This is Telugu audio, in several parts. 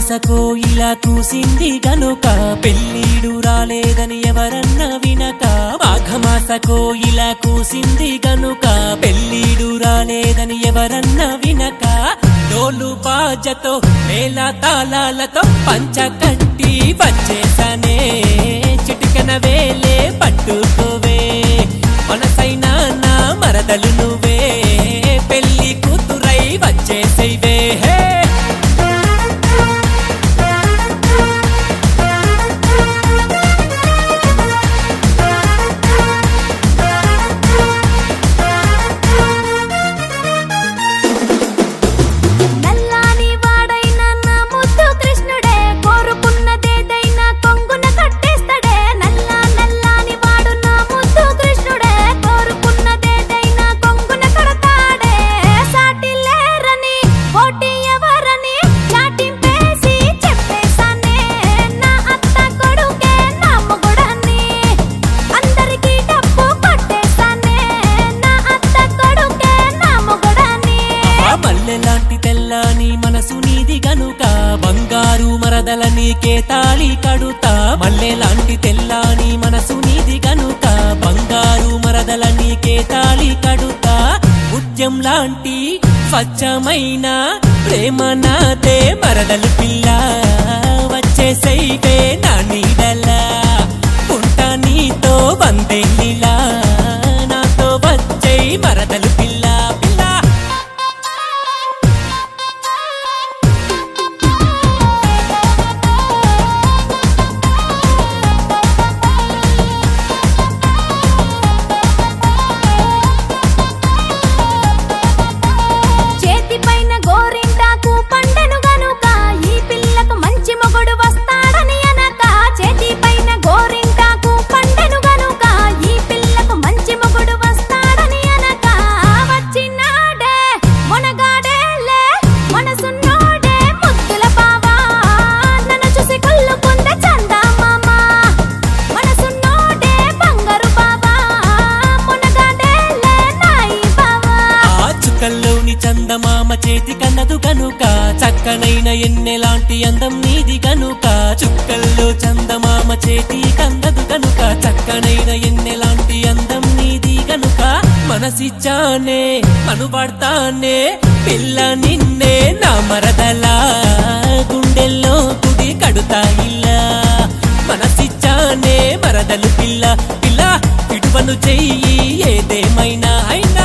మాసకో ఇలా కూసింది గనుక పెళ్ళీడు రాలేదని ఎవరన్నా వినక మాఘమాసకో ఇలా కూసింది గనుక పెళ్ళీడు రాలేదని ఎవరన్నా వినక డోలు బాజతో మేళ తాళాలతో పంచ కట్టి వచ్చేసనే చిటికన వేలే పట్టుకోవే మనసైనా నా మరదలు నువ్వే పెళ్లి కూతురై వచ్చేసేవే హే నల్లాని వాడైనా నా ముద్దు కృష్ణుడే కోరుకున్నదేదైనా కొంగున కట్టేస్తాడే నల్లా నల్లాని వాడు నా ముద్దు కృష్ణుడే కోరుకున్నదేదైనా కొంగున కడతాడే సాటి లేరని పోటీ ఎవరని చాటింపేసి చెప్పేశానే నా అత్త కొడుకే నా మొగుడని అందరికీ డబ్బు కొట్టేశానే నా అత్త కొడుకే నా మొగుడని ఆ మల్లె లాంటి తెల్లని మనసు నీది గనుక బంగారు మరదల నీకే తాళి కడుతా మల్లె లాంటి తెల్లని మనసు నీది గనుక బంగారు మరదల నీకే తాళి కడుతా ముత్యం లాంటి స్వచ్ఛమైన ప్రేమ నాదే మరదలు పిల్ల వచ్చేసైవే నా నీడలా ఉంటా నీతో వందేళ్ళిలా నాతో వచ్చేయ్ మరదలు పిల్ల పిల్ల చేతి పైన గోరింటాకు పండెను గనుక ఈ పిల్లకు మంచి మొగుడు వస్తాడని అనక చేతి పైన గోరింటాకు పండెను గనుక ఈ పిల్లకు మంచి మొగుడు వస్తాడని అనక వచ్చినాడే మొనగాడేలే మనసున్నోడే ముద్దుల బావా నన్ను చూసి కొల్లుకుందే చందమామ మనసున్నోడే బంగారు బావా మొనగాడేలే నాయి బావా ఆ చుక్కల్లోని చందమామ చేతి కన్నదు గనుక చక్కనైన ఎన్నెలాంటి అందం నీది గనుక చుక్కల్లో చందమామ చేతి కందదు గనుక చక్కనైన ఎన్నెలాంటి అందం నీది గనుక మనసిచ్చానే అనుపడతానే పిల్ల నిన్నే నా మరదలా గుండెల్లో కుడి కడుతా ఇలా మనసిచ్చానే మరదలు పిల్ల పిల్ల ఇటువను చెయ్యి ఏదేమైనా అయినా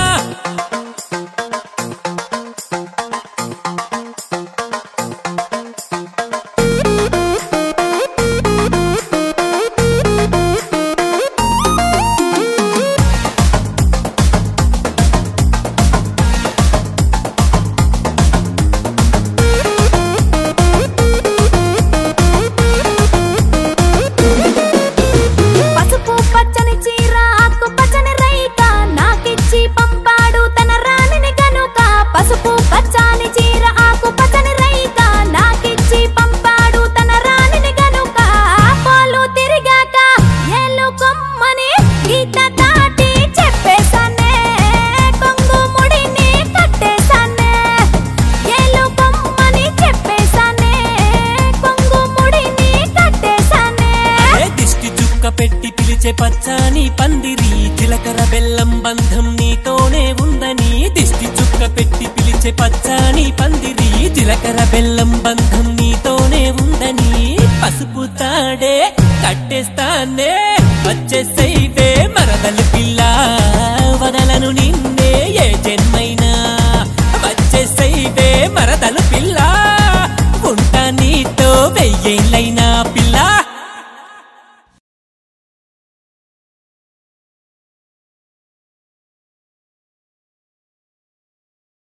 పసుపు పచ్చని చీర ఆకు పచ్చని రైక నాకిచ్చి పంపాడు తన రాణిని గనుక పసుపు పచ్చని చీర ఆకు పచ్చని రైక నాకిచ్చి పంపాడు తన రాణిని గనుక పాలు తిరిగాక ఏళ్ళు కొమ్మని గీత దాటి చెప్పేశానే కొంగు ముడిని కట్టేశానే ఏళ్ళు కొమ్మని చెప్పేశానే కొంగు ముడిని కట్టేశానే ఏ దిష్టి చుక్క పెట్టి పిలిచే పచ్చని పందిరి జీలకర్ర బెల్లం బంధం నీతోనే ఉందని దిష్టి చుక్క పెట్టి పిలిచే పచ్చని పందిరి జీలకర్ర బెల్లం బంధం నీతోనే ఉందని పసుపు తాడే కట్టేస్తానే వచ్చేసైవే మరదలు పిల్ల వదలను నిన్నే ఏ జన్మైనా